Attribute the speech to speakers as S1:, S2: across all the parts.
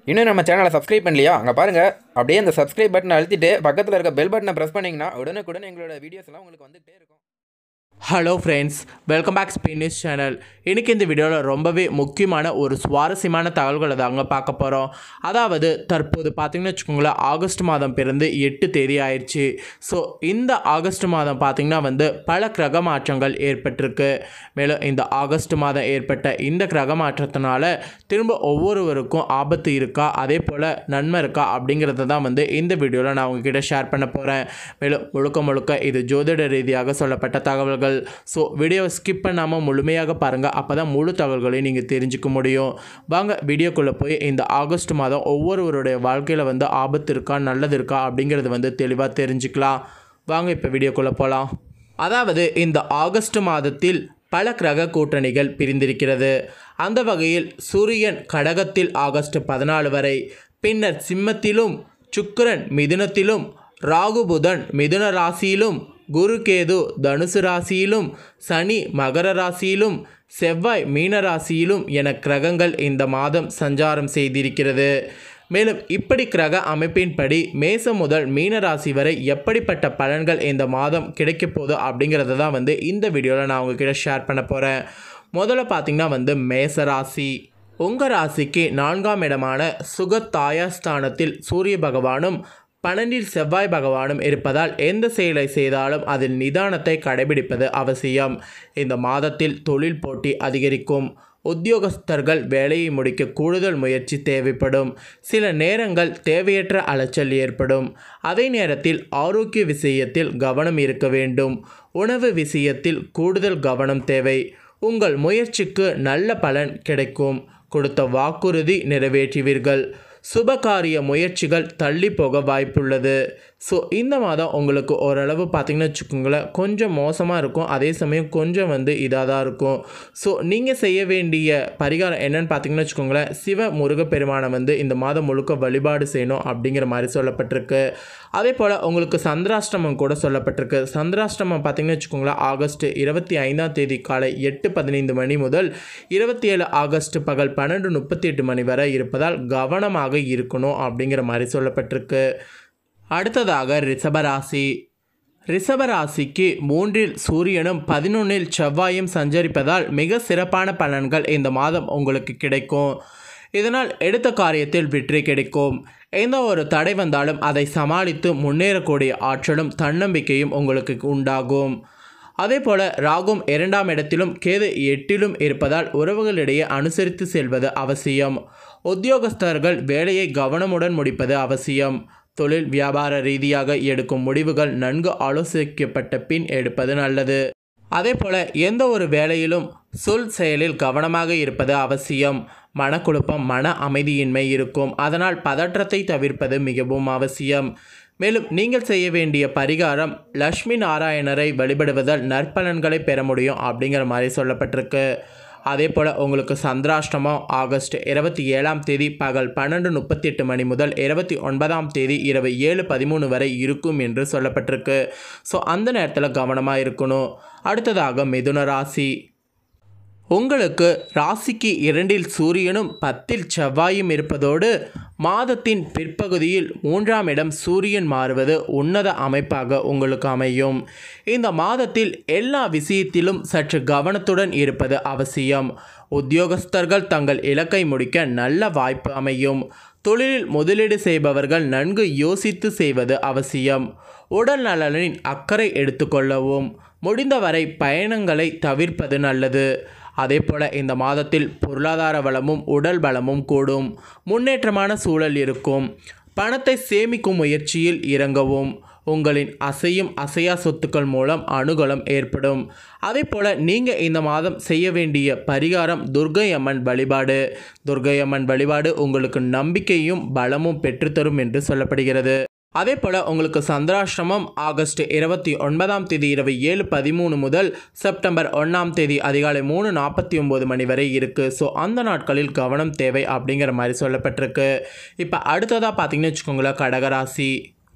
S1: இன்னும் நம்ம சேனலை சப்ஸ்கிரைப் பண்ணலையா அங்கே பாருங்கள் அப்படியே அந்த சப்ஸ்கிரைப் பட்டனை அழுத்திட்டு பக்கத்தில் இருக்க பெல் பட்டனை ப்ரெஸ் பண்ணிங்கன்னா உடனுக்குடன் எங்களோட வீடியோஸ் எல்லாம் உங்களுக்கு வந்துகிட்டே இருக்கும்
S2: hello friends welcome back Spain news channel இன்றைக்கி இந்த வீடியோவில் ரொம்பவே முக்கியமான ஒரு சுவாரஸ்யமான தகவல்களை தாங்க பார்க்க போகிறோம் அதாவது தற்போது பார்த்திங்கன்னு வச்சுக்கோங்களேன் ஆகஸ்ட் மாதம் பிறந்து எட்டு தேதி ஆயிடுச்சு ஸோ இந்த ஆகஸ்ட் மாதம் பார்த்திங்கன்னா வந்து பல கிரக மாற்றங்கள் ஏற்பட்டிருக்கு மேலும் இந்த ஆகஸ்ட் மாதம் ஏற்பட்ட இந்த கிரக மாற்றத்தினால திரும்ப ஒவ்வொருவருக்கும் ஆபத்து இருக்கா அதே போல் நன்மை இருக்கா அப்படிங்கிறத தான் வந்து இந்த வீடியோவில் நான் உங்ககிட்ட ஷேர் பண்ண போகிறேன் மேலும் முழுக்க முழுக்க இது ஜோதிட ரீதியாக சொல்லப்பட்ட தகவல்கள் ஸோ வீடியோவை ஸ்கிப் பண்ணாமல் முழுமையாக பாருங்கள் அப்போ தான் முழு தகவல்களையும் நீங்கள் தெரிஞ்சுக்க முடியும் வாங்க வீடியோக்குள்ளே போய் இந்த ஆகஸ்ட் மாதம் ஒவ்வொருவருடைய வாழ்க்கையில் வந்து ஆபத்து இருக்கா நல்லது இருக்கா அப்படிங்கிறது வந்து தெளிவாக தெரிஞ்சுக்கலாம் வாங்க இப்போ வீடியோக்குள்ளே போகலாம் அதாவது இந்த ஆகஸ்ட் மாதத்தில் பல கிரக கூட்டணிகள் பிரிந்திருக்கிறது அந்த வகையில் சூரியன் கடகத்தில் ஆகஸ்ட் பதினாலு வரை பின்னர் சிம்மத்திலும் சுக்கிரன் மிதுனத்திலும் ராகு புதன் மிதுன ராசியிலும் குரு கேது தனுசு ராசியிலும் சனி மகர ராசியிலும் செவ்வாய் மீன ராசியிலும் என கிரகங்கள் இந்த மாதம் சஞ்சாரம் செய்திருக்கிறது மேலும் இப்படி கிரக அமைப்பின்படி மேசம் முதல் மீன ராசி வரை எப்படிப்பட்ட பலன்கள் இந்த மாதம் கிடைக்க போகுது அப்படிங்கிறத தான் வந்து இந்த வீடியோவில் நான் உங்ககிட்ட ஷேர் பண்ண போகிறேன் முதல்ல பார்த்திங்கன்னா வந்து மேச ராசி உங்கள் ராசிக்கு நான்காம் இடமான சுகத்தாயஸ்தானத்தில் சூரிய பகவானும் பன்னெண்டில் செவ்வாய் பகவானும் இருப்பதால் எந்த செயலை செய்தாலும் அதில் நிதானத்தை கடைபிடிப்பது அவசியம் இந்த மாதத்தில் தொழில் போட்டி அதிகரிக்கும் உத்தியோகஸ்தர்கள் வேலையை முடிக்க கூடுதல் முயற்சி தேவைப்படும் சில நேரங்கள் தேவையற்ற அலைச்சல் ஏற்படும் அதே நேரத்தில் ஆரோக்கிய விஷயத்தில் கவனம் இருக்க வேண்டும் உணவு விஷயத்தில் கூடுதல் கவனம் தேவை உங்கள் முயற்சிக்கு நல்ல பலன் கிடைக்கும் கொடுத்த வாக்குறுதி நிறைவேற்றுவீர்கள் சுபகாரிய முயற்சிகள் தள்ளி போக வாய்ப்புள்ளது ஸோ இந்த மாதம் உங்களுக்கு ஓரளவு பார்த்திங்கன்னு வச்சுக்கோங்களேன் கொஞ்சம் மோசமாக இருக்கும் அதே சமயம் கொஞ்சம் வந்து இதாக தான் இருக்கும் ஸோ நீங்கள் செய்ய வேண்டிய பரிகாரம் என்னன்னு பார்த்தீங்கன்னு வச்சுக்கோங்களேன் சிவ முருகப்பெருமானை வந்து இந்த மாதம் முழுக்க வழிபாடு செய்யணும் அப்படிங்கிற மாதிரி சொல்லப்பட்டிருக்கு அதே போல் உங்களுக்கு சந்திராஷ்டமம் கூட சொல்லப்பட்டிருக்கு சந்திராஷ்டமம் பார்த்திங்கன்னு வச்சுக்கோங்களேன் ஆகஸ்ட் இருபத்தி ஐந்தாம் தேதி காலை எட்டு பதினைந்து மணி முதல் இருபத்தி ஏழு ஆகஸ்ட் பகல் பன்னெண்டு முப்பத்தி எட்டு மணி வரை இருப்பதால் கவனமாக இருக்கணும் அப்படிங்கிற மாதிரி சொல்லப்பட்டிருக்கு அடுத்ததாக ரிஷபராசி ரிஷபராசிக்கு மூன்றில் சூரியனும் பதினொன்றில் செவ்வாயும் சஞ்சரிப்பதால் மிக சிறப்பான பலன்கள் இந்த மாதம் உங்களுக்கு கிடைக்கும் இதனால் எடுத்த காரியத்தில் வெற்றி கிடைக்கும் எந்த ஒரு தடை வந்தாலும் அதை சமாளித்து முன்னேறக்கூடிய ஆற்றலும் தன்னம்பிக்கையும் உங்களுக்கு உண்டாகும் அதே போல ராகும் இரண்டாம் இடத்திலும் கேது எட்டிலும் இருப்பதால் உறவுகளிடையே அனுசரித்து செல்வது அவசியம் உத்தியோகஸ்தர்கள் வேலையை கவனமுடன் முடிப்பது அவசியம் தொழில் வியாபார ரீதியாக எடுக்கும் முடிவுகள் நன்கு ஆலோசிக்கப்பட்ட பின் எடுப்பது நல்லது அதே போல எந்த ஒரு வேலையிலும் சொல் செயலில் கவனமாக இருப்பது அவசியம் மனக்குழப்பம் மன அமைதியின்மை இருக்கும் அதனால் பதற்றத்தை தவிர்ப்பது மிகவும் அவசியம் மேலும் நீங்கள் செய்ய வேண்டிய பரிகாரம் லக்ஷ்மி நாராயணரை வழிபடுவதால் நற்பலன்களை பெற முடியும் அப்படிங்கிற மாதிரி சொல்லப்பட்டிருக்கு அதே போல் உங்களுக்கு சந்திராஷ்டமம் ஆகஸ்ட் இருபத்தி ஏழாம் தேதி பகல் பன்னெண்டு முப்பத்தி எட்டு மணி முதல் இருபத்தி ஒன்பதாம் தேதி இரவு ஏழு பதிமூணு வரை இருக்கும் என்று சொல்லப்பட்டிருக்கு ஸோ அந்த நேரத்தில் கவனமாக இருக்கணும் அடுத்ததாக மிதுன ராசி உங்களுக்கு ராசிக்கு இரண்டில் சூரியனும் பத்தில் செவ்வாயும் இருப்பதோடு மாதத்தின் பிற்பகுதியில் மூன்றாம் இடம் சூரியன் மாறுவது உன்னத அமைப்பாக உங்களுக்கு அமையும் இந்த மாதத்தில் எல்லா விஷயத்திலும் சற்று கவனத்துடன் இருப்பது அவசியம் உத்தியோகஸ்தர்கள் தங்கள் இலக்கை முடிக்க நல்ல வாய்ப்பு அமையும் தொழிலில் முதலீடு செய்பவர்கள் நன்கு யோசித்து செய்வது அவசியம் உடல் நலனின் அக்கறை எடுத்துக்கொள்ளவும் முடிந்தவரை பயணங்களை தவிர்ப்பது நல்லது அதே போல இந்த மாதத்தில் பொருளாதார வளமும் உடல் பலமும் கூடும் முன்னேற்றமான சூழல் இருக்கும் பணத்தை சேமிக்கும் முயற்சியில் இறங்கவும் உங்களின் அசையும் அசையா சொத்துக்கள் மூலம் அனுகூலம் ஏற்படும் அதே போல் நீங்கள் இந்த மாதம் செய்ய வேண்டிய பரிகாரம் துர்கை அம்மன் வழிபாடு துர்கை அம்மன் வழிபாடு உங்களுக்கு நம்பிக்கையும் பலமும் பெற்றுத்தரும் என்று சொல்லப்படுகிறது அதே போல் உங்களுக்கு சந்திராஷ்டிரமம் ஆகஸ்ட் இருபத்தி ஒன்பதாம் தேதி இரவு ஏழு பதிமூணு முதல் செப்டம்பர் ஒன்றாம் தேதி அதிகாலை மூணு நாற்பத்தி ஒம்பது மணி வரை இருக்குது ஸோ அந்த நாட்களில் கவனம் தேவை அப்படிங்கிற மாதிரி சொல்லப்பட்டிருக்கு இப்போ அடுத்ததாக பார்த்தீங்கன்னு வச்சுக்கோங்களேன் கடகராசி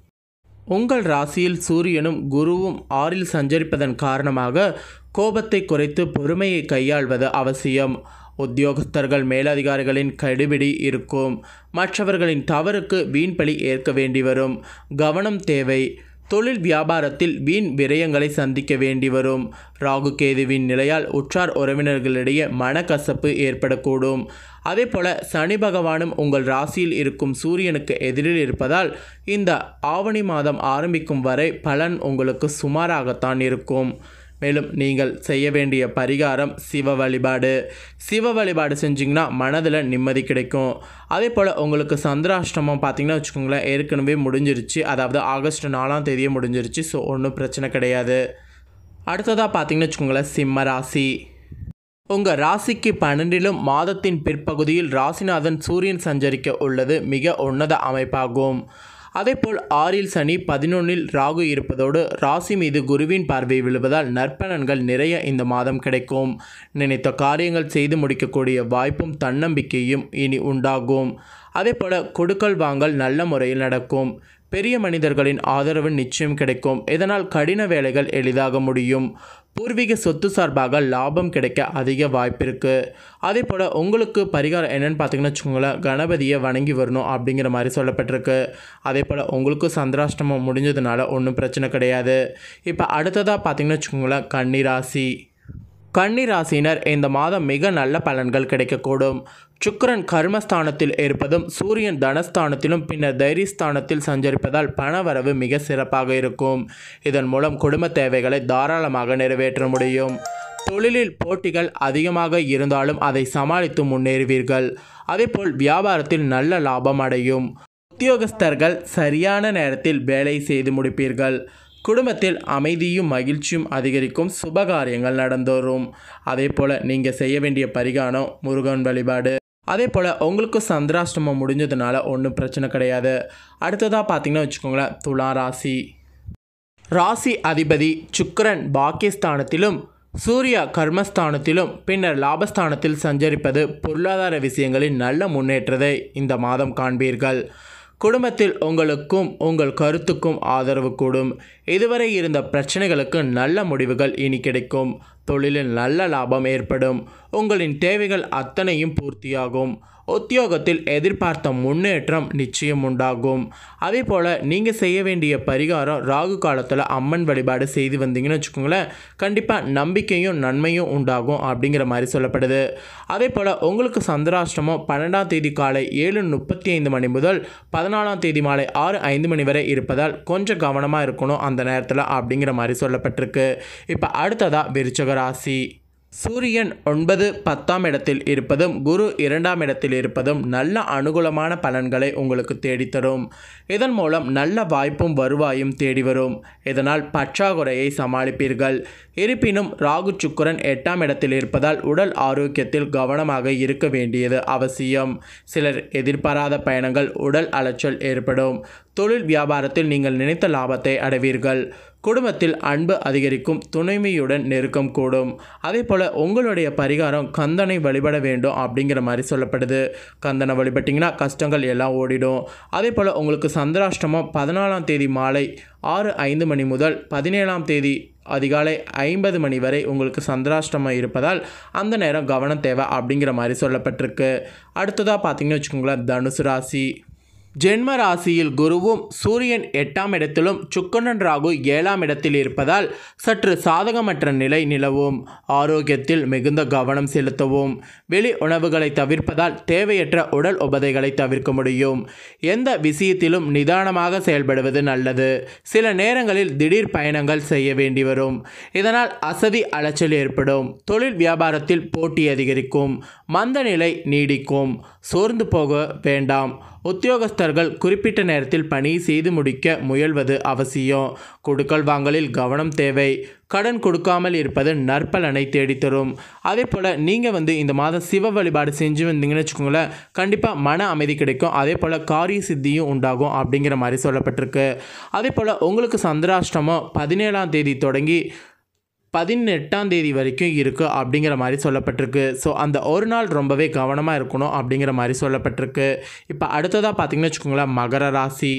S2: உங்கள் ராசியில் சூரியனும் குருவும் ஆறில் சஞ்சரிப்பதன் காரணமாக கோபத்தை குறைத்து பொறுமையை கையாள்வது அவசியம் உத்தியோகஸ்தர்கள் மேலதிகாரிகளின் கெடுபிடி இருக்கும் மற்றவர்களின் தவறுக்கு வீண்பழி ஏற்க வேண்டி வரும் கவனம் தேவை தொழில் வியாபாரத்தில் வீண் விரயங்களை சந்திக்க வேண்டி வரும் ராகு கேதுவின் நிலையால் உற்றார் உறவினர்களிடையே மனக்கசப்பு ஏற்படக்கூடும் அதே போல சனி பகவானும் உங்கள் ராசியில் இருக்கும் சூரியனுக்கு எதிரில் இருப்பதால் இந்த ஆவணி மாதம் ஆரம்பிக்கும் வரை பலன் உங்களுக்கு சுமாராகத்தான் இருக்கும் மேலும் நீங்கள் செய்ய வேண்டிய பரிகாரம் சிவ வழிபாடு சிவ வழிபாடு செஞ்சிங்கன்னா மனதில் நிம்மதி கிடைக்கும் அதே போல் உங்களுக்கு சந்திராஷ்டமம் பார்த்தீங்கன்னா வச்சுக்கோங்களேன் ஏற்கனவே முடிஞ்சிருச்சு அதாவது ஆகஸ்ட் நாலாம் தேதியே முடிஞ்சிருச்சு ஸோ ஒன்றும் பிரச்சனை கிடையாது அடுத்ததாக பார்த்தீங்கன்னு வச்சுக்கோங்களேன் சிம்ம ராசி உங்கள் ராசிக்கு பன்னெண்டிலும் மாதத்தின் பிற்பகுதியில் ராசிநாதன் சூரியன் சஞ்சரிக்க உள்ளது மிக உன்னத அமைப்பாகும் அதேபோல் ஆறில் சனி பதினொன்றில் ராகு இருப்பதோடு ராசி மீது குருவின் பார்வை விழுவதால் நற்பலன்கள் நிறைய இந்த மாதம் கிடைக்கும் நினைத்த காரியங்கள் செய்து முடிக்கக்கூடிய வாய்ப்பும் தன்னம்பிக்கையும் இனி உண்டாகும் அதேபோல் கொடுக்கல் வாங்கல் நல்ல முறையில் நடக்கும் பெரிய மனிதர்களின் ஆதரவு நிச்சயம் கிடைக்கும் இதனால் கடின வேலைகள் எளிதாக முடியும் பூர்வீக சொத்து சார்பாக லாபம் கிடைக்க அதிக வாய்ப்பு இருக்குது அதே போல் உங்களுக்கு பரிகாரம் என்னென்னு பார்த்தீங்கன்னா வச்சுக்கோங்களேன் கணபதியை வணங்கி வரணும் அப்படிங்கிற மாதிரி சொல்லப்பட்டிருக்கு அதே போல் உங்களுக்கு சந்திராஷ்டமம் முடிஞ்சதுனால ஒன்றும் பிரச்சனை கிடையாது இப்போ அடுத்ததாக பார்த்தீங்கன்னா வச்சுக்கோங்களேன் கன்னிராசி கன்னி ராசியினர் இந்த மாதம் மிக நல்ல பலன்கள் கிடைக்கக்கூடும் சுக்கிரன் கர்மஸ்தானத்தில் இருப்பதும் சூரியன் தனஸ்தானத்திலும் பின்னர் தைரியஸ்தானத்தில் சஞ்சரிப்பதால் பணவரவு மிக சிறப்பாக இருக்கும் இதன் மூலம் குடும்ப தேவைகளை தாராளமாக நிறைவேற்ற முடியும் தொழிலில் போட்டிகள் அதிகமாக இருந்தாலும் அதை சமாளித்து முன்னேறுவீர்கள் அதேபோல் வியாபாரத்தில் நல்ல லாபம் அடையும் உத்தியோகஸ்தர்கள் சரியான நேரத்தில் வேலை செய்து முடிப்பீர்கள் குடும்பத்தில் அமைதியும் மகிழ்ச்சியும் அதிகரிக்கும் சுபகாரியங்கள் நடந்தோறும் அதே போல் நீங்கள் செய்ய வேண்டிய பரிகாரம் முருகன் வழிபாடு அதே போல் உங்களுக்கு சந்திராஷ்டமம் முடிஞ்சதுனால ஒன்றும் பிரச்சனை கிடையாது அடுத்ததாக பார்த்தீங்கன்னா வச்சுக்கோங்களேன் துலா ராசி ராசி அதிபதி சுக்கிரன் பாக்கியஸ்தானத்திலும் சூர்யா கர்மஸ்தானத்திலும் பின்னர் லாபஸ்தானத்தில் சஞ்சரிப்பது பொருளாதார விஷயங்களில் நல்ல முன்னேற்றத்தை இந்த மாதம் காண்பீர்கள் குடும்பத்தில் உங்களுக்கும் உங்கள் கருத்துக்கும் ஆதரவு கூடும் இதுவரை இருந்த பிரச்சனைகளுக்கு நல்ல முடிவுகள் இனி கிடைக்கும் தொழிலில் நல்ல லாபம் ஏற்படும் உங்களின் தேவைகள் அத்தனையும் பூர்த்தியாகும் உத்தியோகத்தில் எதிர்பார்த்த முன்னேற்றம் நிச்சயம் உண்டாகும் அதே போல் நீங்கள் செய்ய வேண்டிய பரிகாரம் ராகு காலத்தில் அம்மன் வழிபாடு செய்து வந்தீங்கன்னு வச்சுக்கோங்களேன் கண்டிப்பாக நம்பிக்கையும் நன்மையும் உண்டாகும் அப்படிங்கிற மாதிரி சொல்லப்படுது அதே போல் உங்களுக்கு சந்திராஷ்டமம் பன்னெண்டாம் தேதி காலை ஏழு முப்பத்தி ஐந்து மணி முதல் பதினாலாம் தேதி மாலை ஆறு ஐந்து மணி வரை இருப்பதால் கொஞ்சம் கவனமாக இருக்கணும் அந்த நேரத்தில் அப்படிங்கிற மாதிரி சொல்லப்பட்டிருக்கு இப்போ அடுத்ததாக விருச்சக ராசி சூரியன் ஒன்பது பத்தாம் இடத்தில் இருப்பதும் குரு இரண்டாம் இடத்தில் இருப்பதும் நல்ல அனுகூலமான பலன்களை உங்களுக்கு தேடித்தரும் இதன் மூலம் நல்ல வாய்ப்பும் வருவாயும் தேடி வரும் இதனால் பற்றாக்குறையை சமாளிப்பீர்கள் இருப்பினும் ராகு சுக்கிரன் எட்டாம் இடத்தில் இருப்பதால் உடல் ஆரோக்கியத்தில் கவனமாக இருக்க வேண்டியது அவசியம் சிலர் எதிர்பாராத பயணங்கள் உடல் அலைச்சல் ஏற்படும் தொழில் வியாபாரத்தில் நீங்கள் நினைத்த லாபத்தை அடைவீர்கள் குடும்பத்தில் அன்பு அதிகரிக்கும் துணைமையுடன் நெருக்கம் கூடும் அதே போல் உங்களுடைய பரிகாரம் கந்தனை வழிபட வேண்டும் அப்படிங்கிற மாதிரி சொல்லப்படுது கந்தனை வழிபட்டிங்கன்னா கஷ்டங்கள் எல்லாம் ஓடிடும் அதே போல் உங்களுக்கு சந்திராஷ்டமம் பதினாலாம் தேதி மாலை ஆறு ஐந்து மணி முதல் பதினேழாம் தேதி அதிகாலை ஐம்பது மணி வரை உங்களுக்கு சந்திராஷ்டமம் இருப்பதால் அந்த நேரம் கவனம் தேவை அப்படிங்கிற மாதிரி சொல்லப்பட்டிருக்கு அடுத்ததாக பார்த்தீங்கன்னு வச்சுக்கோங்களேன் தனுசு ராசி ஜென்ம ராசியில் குருவும் சூரியன் எட்டாம் இடத்திலும் சுக்கரன் ராகு ஏழாம் இடத்தில் இருப்பதால் சற்று சாதகமற்ற நிலை நிலவும் ஆரோக்கியத்தில் மிகுந்த கவனம் செலுத்தவும் வெளி உணவுகளை தவிர்ப்பதால் தேவையற்ற உடல் உபதைகளை தவிர்க்க முடியும் எந்த விஷயத்திலும் நிதானமாக செயல்படுவது நல்லது சில நேரங்களில் திடீர் பயணங்கள் செய்ய வேண்டி வரும் இதனால் அசதி அலைச்சல் ஏற்படும் தொழில் வியாபாரத்தில் போட்டி அதிகரிக்கும் மந்த நிலை நீடிக்கும் சோர்ந்து போக வேண்டாம் உத்தியோகஸ்தர்கள் குறிப்பிட்ட நேரத்தில் பணி செய்து முடிக்க முயல்வது அவசியம் கொடுக்கல் வாங்கலில் கவனம் தேவை கடன் கொடுக்காமல் இருப்பது நற்பலனை தேடித்தரும் அதே போல் நீங்கள் வந்து இந்த மாதம் சிவ வழிபாடு செஞ்சு வந்தீங்கன்னு வச்சுக்கோங்களேன் கண்டிப்பாக மன அமைதி கிடைக்கும் அதே போல் காரிய சித்தியும் உண்டாகும் அப்படிங்கிற மாதிரி சொல்லப்பட்டிருக்கு அதே போல் உங்களுக்கு சந்திராஷ்டமம் பதினேழாம் தேதி தொடங்கி பதினெட்டாம் தேதி வரைக்கும் இருக்குது அப்படிங்கிற மாதிரி சொல்லப்பட்டிருக்கு ஸோ அந்த ஒரு நாள் ரொம்பவே கவனமாக இருக்கணும் அப்படிங்கிற மாதிரி சொல்லப்பட்டிருக்கு இப்போ அடுத்ததாக பார்த்தீங்கன்னு வச்சுக்கோங்களேன் மகர ராசி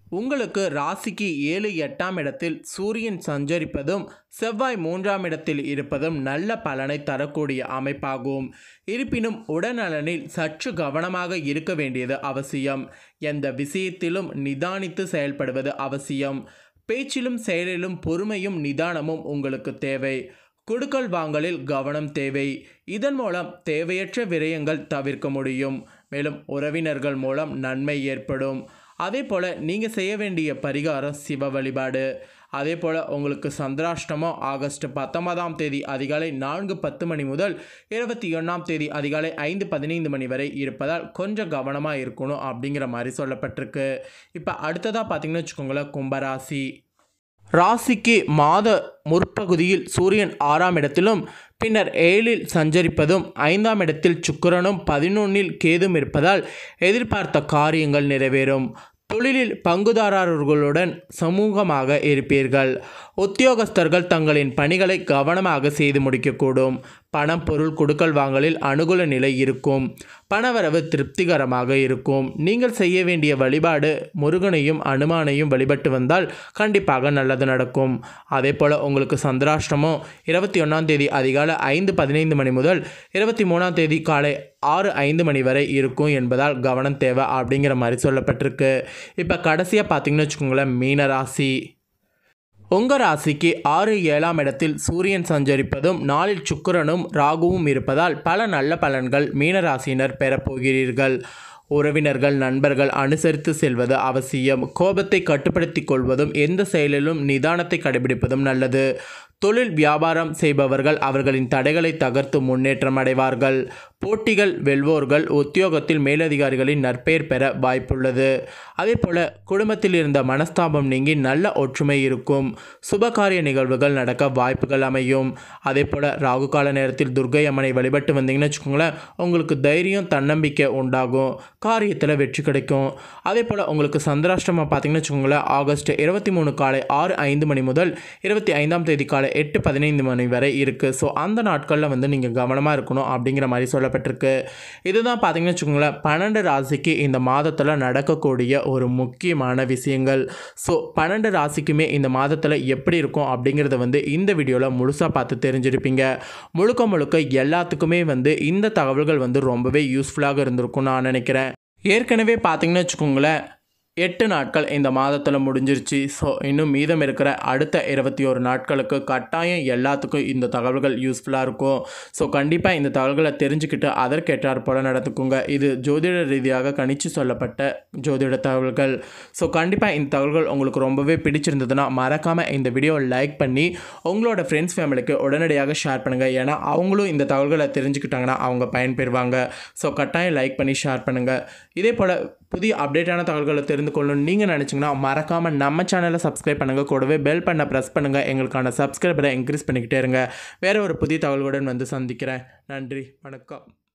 S2: உங்களுக்கு ராசிக்கு ஏழு எட்டாம் இடத்தில் சூரியன் சஞ்சரிப்பதும் செவ்வாய் மூன்றாம் இடத்தில் இருப்பதும் நல்ல பலனை தரக்கூடிய அமைப்பாகும் இருப்பினும் உடல்நலனில் சற்று கவனமாக இருக்க வேண்டியது அவசியம் எந்த விஷயத்திலும் நிதானித்து செயல்படுவது அவசியம் பேச்சிலும் செயலிலும் பொறுமையும் நிதானமும் உங்களுக்கு தேவை கொடுக்கல் வாங்கலில் கவனம் தேவை இதன் மூலம் தேவையற்ற விரயங்கள் தவிர்க்க முடியும் மேலும் உறவினர்கள் மூலம் நன்மை ஏற்படும் அதே போல் நீங்கள் செய்ய வேண்டிய பரிகாரம் சிவ வழிபாடு அதே போல் உங்களுக்கு சந்திராஷ்டமம் ஆகஸ்ட் பத்தொன்பதாம் தேதி அதிகாலை நான்கு பத்து மணி முதல் இருபத்தி ஒன்றாம் தேதி அதிகாலை ஐந்து பதினைந்து மணி வரை இருப்பதால் கொஞ்சம் கவனமாக இருக்கணும் அப்படிங்கிற மாதிரி சொல்லப்பட்டிருக்கு இப்போ அடுத்ததாக பார்த்தீங்கன்னு வச்சுக்கோங்களேன் கும்பராசி ராசிக்கு மாத முற்பகுதியில் சூரியன் ஆறாம் இடத்திலும் பின்னர் ஏழில் சஞ்சரிப்பதும் ஐந்தாம் இடத்தில் சுக்கிரனும் பதினொன்னில் கேதும் இருப்பதால் எதிர்பார்த்த காரியங்கள் நிறைவேறும் தொழிலில் பங்குதாரர்களுடன் சமூகமாக இருப்பீர்கள் உத்தியோகஸ்தர்கள் தங்களின் பணிகளை கவனமாக செய்து முடிக்கக்கூடும் பணம் பொருள் கொடுக்கல் வாங்கலில் அனுகூல நிலை இருக்கும் பணவரவு திருப்திகரமாக இருக்கும் நீங்கள் செய்ய வேண்டிய வழிபாடு முருகனையும் அனுமானையும் வழிபட்டு வந்தால் கண்டிப்பாக நல்லது நடக்கும் அதே போல் உங்களுக்கு சந்திராஷ்டமம் இருபத்தி ஒன்றாம் தேதி அதிகாலை ஐந்து பதினைந்து மணி முதல் இருபத்தி மூணாம் தேதி காலை ஆறு ஐந்து மணி வரை இருக்கும் என்பதால் கவனம் தேவை அப்படிங்கிற மாதிரி சொல்லப்பட்டிருக்கு இப்போ கடைசியாக பார்த்தீங்கன்னு வச்சுக்கோங்களேன் மீனராசி உங்கள் ராசிக்கு ஆறு ஏழாம் இடத்தில் சூரியன் சஞ்சரிப்பதும் நாளில் சுக்கிரனும் ராகுவும் இருப்பதால் பல நல்ல பலன்கள் மீனராசியினர் பெறப்போகிறீர்கள் உறவினர்கள் நண்பர்கள் அனுசரித்து செல்வது அவசியம் கோபத்தை கட்டுப்படுத்திக் கொள்வதும் எந்த செயலிலும் நிதானத்தை கடைபிடிப்பதும் நல்லது தொழில் வியாபாரம் செய்பவர்கள் அவர்களின் தடைகளை தகர்த்து முன்னேற்றம் அடைவார்கள் போட்டிகள் வெல்வோர்கள் உத்தியோகத்தில் மேலதிகாரிகளின் நற்பெயர் பெற வாய்ப்புள்ளது அதே போல குடும்பத்தில் இருந்த மனஸ்தாபம் நீங்கி நல்ல ஒற்றுமை இருக்கும் சுபகாரிய நிகழ்வுகள் நடக்க வாய்ப்புகள் அமையும் அதே போல ராகு கால நேரத்தில் துர்கை அம்மனை வழிபட்டு வந்தீங்கன்னு வச்சுக்கோங்களேன் உங்களுக்கு தைரியம் தன்னம்பிக்கை உண்டாகும் காரியத்தில் வெற்றி கிடைக்கும் அதே போல் உங்களுக்கு சந்திராஷ்டமம் பார்த்தீங்கன்னு வச்சுக்கோங்களேன் ஆகஸ்ட் இருபத்தி மூணு காலை ஆறு ஐந்து மணி முதல் இருபத்தி ஐந்தாம் தேதி காலை எட்டு பதினைந்து மணி வரை இருக்குது ஸோ அந்த நாட்களில் வந்து நீங்கள் கவனமாக இருக்கணும் அப்படிங்கிற மாதிரி சொல்லப்பட்டிருக்கு இதுதான் பார்த்தீங்கன்னு வச்சுக்கோங்களேன் பன்னெண்டு ராசிக்கு இந்த மாதத்தில் நடக்கக்கூடிய ஒரு முக்கியமான விஷயங்கள் ஸோ பன்னெண்டு ராசிக்குமே இந்த மாதத்தில் எப்படி இருக்கும் அப்படிங்கிறத வந்து இந்த வீடியோவில் முழுசாக பார்த்து தெரிஞ்சிருப்பீங்க முழுக்க முழுக்க எல்லாத்துக்குமே வந்து இந்த தகவல்கள் வந்து ரொம்பவே யூஸ்ஃபுல்லாக இருந்திருக்கும் நான் நினைக்கிறேன் ஏற்கனவே பார்த்தீங்கன்னு வச்சுக்கோங்களேன் எட்டு நாட்கள் இந்த மாதத்தில் முடிஞ்சிருச்சு ஸோ இன்னும் மீதம் இருக்கிற அடுத்த இருபத்தி ஒரு நாட்களுக்கு கட்டாயம் எல்லாத்துக்கும் இந்த தகவல்கள் யூஸ்ஃபுல்லாக இருக்கும் ஸோ கண்டிப்பாக இந்த தகவல்களை தெரிஞ்சுக்கிட்டு அதற்கேற்றாற் போல நடத்துக்குங்க இது ஜோதிட ரீதியாக கணிச்சு சொல்லப்பட்ட ஜோதிட தகவல்கள் ஸோ கண்டிப்பாக இந்த தகவல்கள் உங்களுக்கு ரொம்பவே பிடிச்சிருந்ததுன்னா மறக்காமல் இந்த வீடியோவை லைக் பண்ணி உங்களோட ஃப்ரெண்ட்ஸ் ஃபேமிலிக்கு உடனடியாக ஷேர் பண்ணுங்கள் ஏன்னா அவங்களும் இந்த தகவல்களை தெரிஞ்சுக்கிட்டாங்கன்னா அவங்க பயன்பெறுவாங்க ஸோ கட்டாயம் லைக் பண்ணி ஷேர் பண்ணுங்கள் இதே போல் புதிய அப்டேட்டான தகவல்களை தெரிந்து கொள்ளணும் நீங்கள் நினச்சிங்கன்னா மறக்காமல் நம்ம சேனலை சப்ஸ்கிரைப் பண்ணுங்கள் கூடவே பெல் பண்ண ப்ரெஸ் பண்ணுங்கள் எங்களுக்கான சப்ஸ்கிரைபரை இன்க்ரீஸ் பண்ணிக்கிட்டே இருங்க வேறு ஒரு புதிய தகவல்களுடன் வந்து சந்திக்கிறேன் நன்றி வணக்கம்